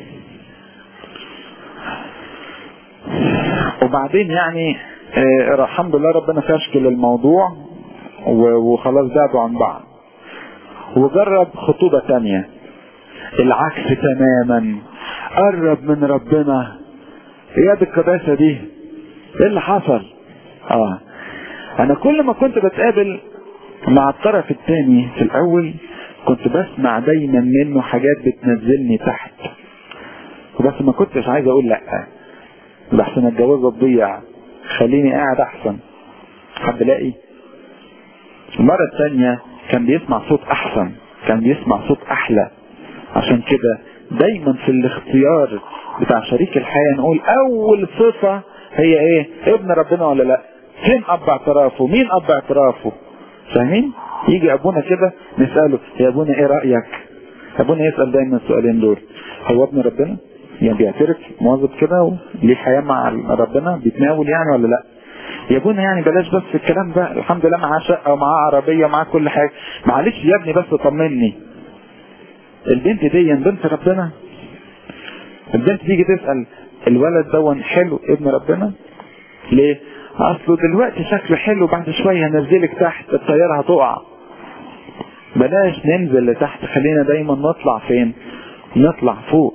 Speaker 1: وبعدين يعني آه الحمد لله ربنا فشكل الموضوع وخلاص بعدوا عن بعض وجرب خطوبة تانية العكس تماما قرب من ربنا ايه القداسة دي ايه اللي حصل اه انا كل ما كنت بتقابل مع الطرف الثاني في الاول كنت بسمع دايما منه حاجات بتنزلني تحت بس ما كنتش عايز اقول لا بحسن الجوازة تضيع خليني قاعد احسن حد لاقي المرة الثانية كان بيسمع صوت احسن كان بيسمع صوت احلى عشان كده دايما في الاختيار بتاع شريك الحياة نقول اول صفة هي ايه ابن ربنا ولا لا فين اب اعترافه مين اب اعترافه فاهمين يجي ابونا كده نسأله يا ابونا ايه رأيك ابونا يسأل دايما السؤالين دول هو ابن ربنا يعني بيعترف مواظب كده ليه حياة مع ربنا بيتناول يعني ولا لا يا ابونا يعني بلاش بس الكلام ده الحمد لله معاه شقه ومعاه عربيه ومعاه كل حاجه معلش يا ابني بس طمني البنت دي بنت ربنا البنت تيجي تسال الولد دون حلو ابن ربنا ليه اصله دلوقتي شكله حلو بعد شويه هنزلك تحت الطياره هتقع بلاش ننزل لتحت خلينا دايما نطلع فين نطلع فوق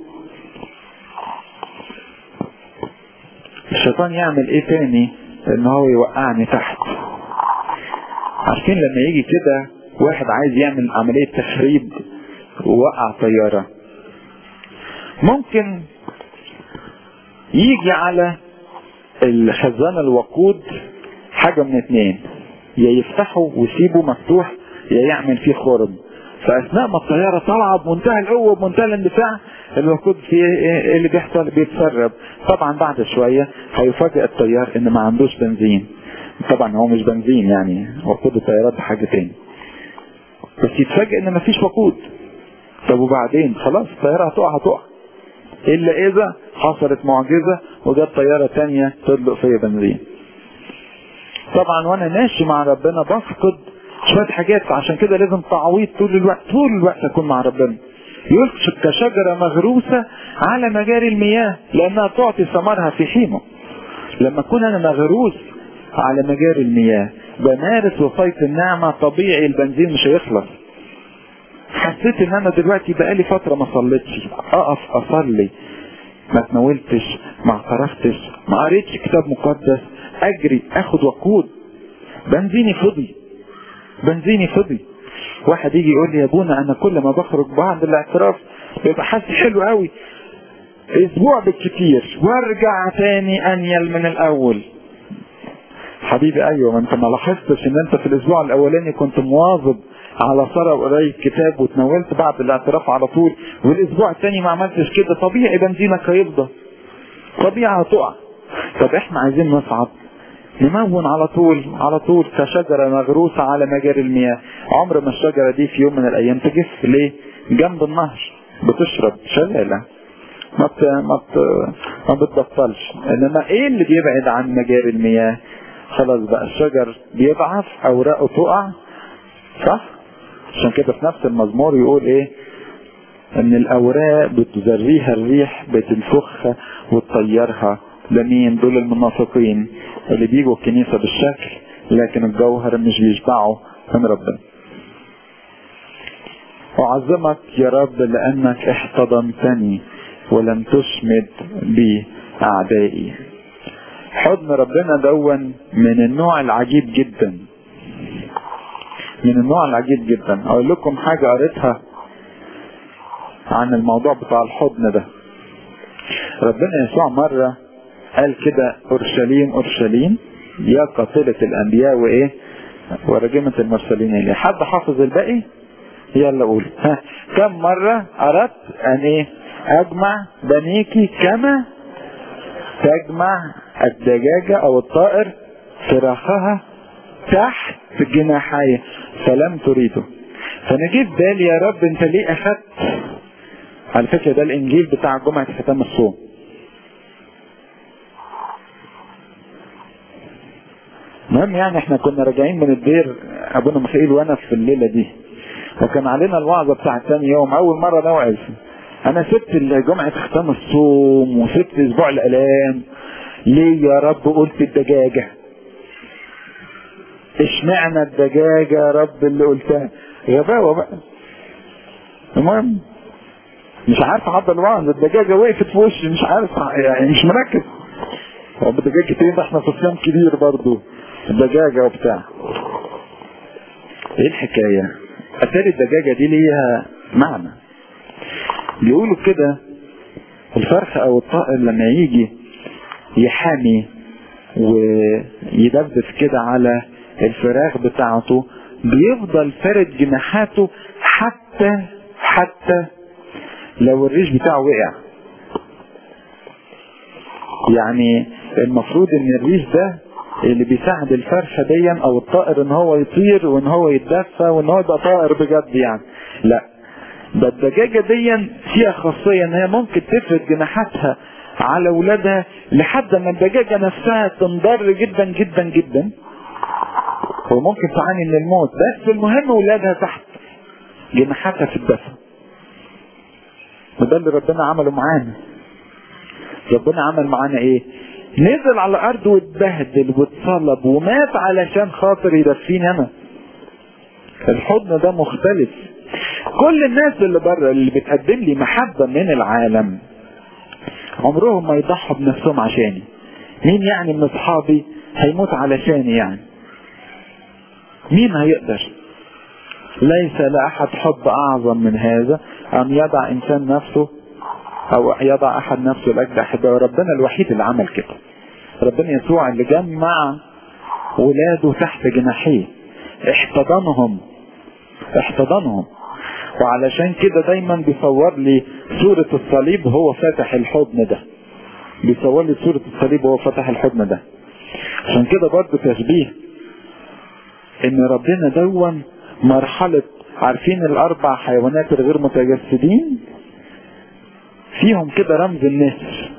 Speaker 1: الشيطان يعمل ايه تاني ان هو يوقعني تحت عارفين لما يجي كده واحد عايز يعمل عملية تخريب ووقع طيارة ممكن يجي على الخزان الوقود حاجة من اتنين يا يفتحه ويسيبه مفتوح يا يعمل فيه خرم فاثناء ما الطيارة طالعة بمنتهى القوة بمنتهى الاندفاع الوقود فيه ايه اللي بيحصل بيتسرب طبعا بعد شوية هيفاجئ الطيار ان ما عندوش بنزين طبعا هو مش بنزين يعني وقود الطيارات ده حاجة تاني بس يتفاجئ ان مفيش وقود طب وبعدين خلاص الطيارة هتقع هتقع الا اذا حصلت معجزة وجت طيارة تانية تطلق فيا بنزين طبعا وانا ماشي مع ربنا بفقد شوية حاجات عشان كده لازم تعويض طول الوقت طول الوقت اكون مع ربنا يقول كشجرة مغروسة على مجاري المياه لانها تعطي ثمرها في حينه لما اكون انا مغروس على مجاري المياه بمارس وصاية النعمة طبيعي البنزين مش هيخلص حسيت ان انا دلوقتي بقالي فترة ما صليتش اقف اصلي ما تناولتش ما اعترفتش ما قريتش كتاب مقدس اجري اخد وقود بنزيني فضي بنزيني فضي واحد يجي يقول لي يا ابونا انا كل ما بخرج بعد الاعتراف بيبقى حاسس حلو قوي اسبوع بالكتير وارجع تاني انيل من الاول حبيبي ايوه ما انت ما لاحظتش ان انت في الاسبوع الاولاني كنت مواظب على صلاة وقراية كتاب وتناولت بعد الاعتراف على طول والاسبوع الثاني ما عملتش كده طبيعي بنزينك هيفضى طبيعي هتقع طب احنا عايزين نصعد نمون على طول على طول كشجرة مغروسة على مجاري المياه عمر ما الشجرة دي في يوم من الأيام تجف ليه؟ جنب النهر بتشرب شغالة ما بت... ما, بت... ما بتبطلش انما ايه اللي بيبعد عن مجاري المياه خلاص بقى الشجر بيضعف اوراقه تقع صح عشان كده في نفس المزمور يقول ايه ان الاوراق بتزريها الريح بتنفخها وتطيرها ده مين دول المنافقين اللي بيجوا الكنيسة بالشكل لكن الجوهر مش بيشبعوا من ربنا أعظمك يا رب لأنك احتضنتني ولم تشمد بي أعدائي حضن ربنا دون من النوع العجيب جدا من النوع العجيب جدا أقول لكم حاجة قريتها عن الموضوع بتاع الحضن ده ربنا يسوع مرة قال كده أورشليم أورشليم يا قاتلة الأنبياء وإيه ورجمة المرسلين إليه حد حافظ الباقي يلا قول ها كم مرة أردت أن إيه أجمع بنيكي كما تجمع الدجاجة أو الطائر فراخها تحت جناحي فلم تريده فانا جيت بالي يا رب انت ليه اخدت على فكره ده الانجيل بتاع جمعه ختام الصوم المهم يعني احنا كنا راجعين من الدير ابونا ميخائيل وانا في الليله دي وكان علينا الوعظه بتاع ثاني يوم اول مره نوعظ انا سبت جمعه ختام الصوم وسبت اسبوع الالام ليه يا رب قلت الدجاجه اشمعنى الدجاجه يا رب اللي قلتها غباوه بقى المهم مش عارف احضر الوعظ الدجاجه وقفت في وشي مش عارف يعني مش مركز هو الدجاجه تاني ده احنا في صيام كبير برضه الدجاجه وبتاع ايه الحكايه اتاري الدجاجه دي ليها معنى بيقولوا كده الفرخ او الطائر لما يجي يحامي ويدبس كده على الفراخ بتاعته بيفضل فارد جناحاته حتى حتى لو الريش بتاعه وقع يعني المفروض ان الريش ده اللي بيساعد الفرخة دي او الطائر ان هو يطير وان هو يتدفى وان هو يبقى طائر بجد يعني لا ده الدجاجة دي فيها خاصية ان هي ممكن تفرد جناحاتها على ولادها لحد ما الدجاجة نفسها تنضر جدا جدا جدا وممكن تعاني من الموت بس المهم ولادها تحت جناحاتها في الدفع وده اللي ربنا عمله معانا ربنا عمل معانا ايه نزل على الارض واتبهدل واتصلب ومات علشان خاطر يدفيني انا الحضن ده مختلف كل الناس اللي بره اللي بتقدم لي محبه من العالم عمرهم ما يضحوا بنفسهم عشاني مين يعني من اصحابي هيموت علشاني يعني مين هيقدر ليس لأحد حب أعظم من هذا أن يضع إنسان نفسه أو يضع أحد نفسه لأجل أحبه ربنا الوحيد اللي عمل كده ربنا يسوع اللي جمع ولاده تحت جناحيه احتضنهم احتضنهم وعلشان كده دايما بيصور لي صورة الصليب وهو فاتح الحضن ده بيصور لي صورة الصليب وهو فاتح الحضن ده عشان كده برضه تشبيه ان ربنا دون مرحلة عارفين الاربع حيوانات الغير متجسدين فيهم كده رمز النسر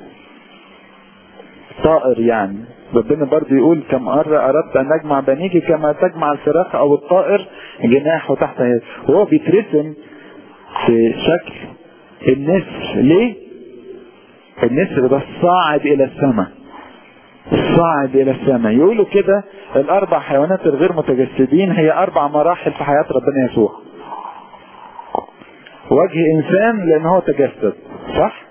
Speaker 1: طائر يعني ربنا برضه يقول كم مرة أردت أن أجمع بنيك كما تجمع الفراخ أو الطائر جناحه تحت هذا وهو بيترسم في شكل النسر ليه؟ النسر ده الصاعد إلى السماء الصاعد إلى السماء يقولوا كده الأربع حيوانات الغير متجسدين هي أربع مراحل في حياة ربنا يسوع وجه إنسان لأن هو تجسد صح؟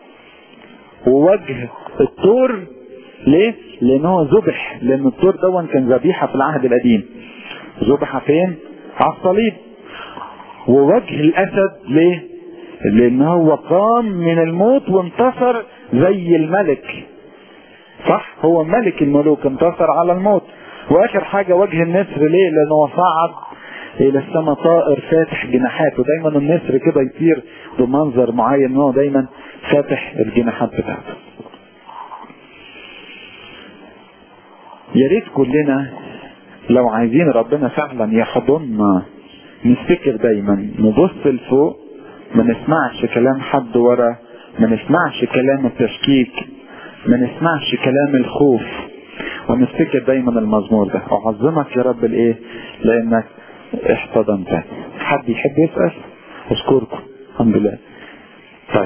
Speaker 1: ووجه الطور ليه؟ لأن هو ذبح لأن الطور دون كان ذبيحة في العهد القديم ذبح فين؟ على الصليب ووجه الأسد ليه؟ لأن هو قام من الموت وانتصر زي الملك صح؟ هو ملك الملوك انتصر على الموت واخر حاجة وجه النسر ليه لانه صعد الى السماء طائر فاتح جناحاته دايما النسر كده يطير بمنظر معين هو دايما فاتح الجناحات بتاعته يا ريت كلنا لو عايزين ربنا فعلا يحضننا نفتكر دايما نبص لفوق ما نسمعش كلام حد ورا ما نسمعش كلام التشكيك ما نسمعش كلام الخوف ونفتكر دايما المزمور ده اعظمك يا رب الايه لانك احتضنت حد يحب يسأل اشكركم الحمد لله